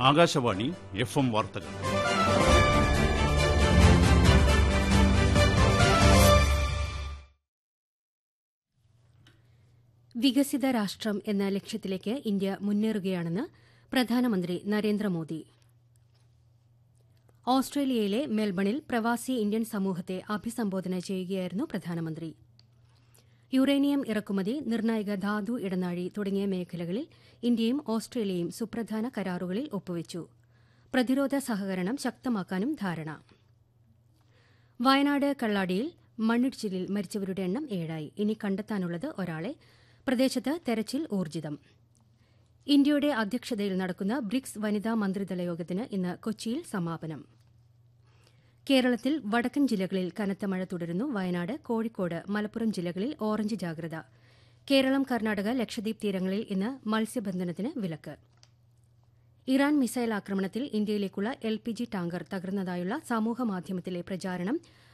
Akashvani F M വാർത്തകൾ വികസിത രാഷ്ട്രം എന്ന ലക്ഷ്യത്തിലേക്ക് ഇന്ത്യ മുന്നേറുകയാണെന്ന് പ്രധാനമന്ത്രി നരേന്ദ്രമോദി ഓസ്ട്രേലിയയിലെ മെൽബണിൽ പ്രവാസി ഇന്ത്യൻ സമൂഹത്തെ അഭിസംബോധന ചെയ്യുകയായിരുന്നു പ്രധാനമന്ത്രി യുറേനിയം ഇറക്കുമതി നിർണായക ധാതു ഇടനാഴി തുടങ്ങിയ മേഖലകളിൽ ഇന്ത്യയും ഓസ്ട്രേലിയയും സുപ്രധാന കരാറുകളിൽ ഒപ്പുവച്ചു പ്രതിരോധ സഹകരണം ശക്തമാക്കാനും ധാരണ വയനാട് കള്ളാടിയിൽ മണ്ണിടിച്ചിലിൽ മരിച്ചവരുടെ എണ്ണം ഏഴായി ഇനി കണ്ടെത്താനുള്ളത് ഒരാളെ പ്രദേശത്ത് തെരച്ചിൽ ഊർജിതം ഇന്ത്യയുടെ അധ്യക്ഷതയിൽ നടക്കുന്ന ബ്രിക്സ് വനിതാ മന്ത്രിതല യോഗത്തിന് ഇന്ന് കൊച്ചിയിൽ സമാപനം കേരളത്തിൽ വടക്കൻ ജില്ലകളിൽ കനത്ത മഴ തുടരുന്നു വയനാട് കോഴിക്കോട് മലപ്പുറം ജില്ലകളിൽ ഓറഞ്ച് ജാഗ്രത കേരളം കർണാടക ലക്ഷദ്വീപ് തീരങ്ങളിൽ ഇന്ന് മത്സ്യബന്ധനത്തിന് വിലക്ക് ഇറാൻ മിസൈൽ ആക്രമണത്തിൽ ഇന്ത്യയിലേക്കുള്ള എൽ പി ജി ടാങ്കർ തകർന്നതായുള്ള സമൂഹമാധ്യമത്തിലെ പ്രചാരണം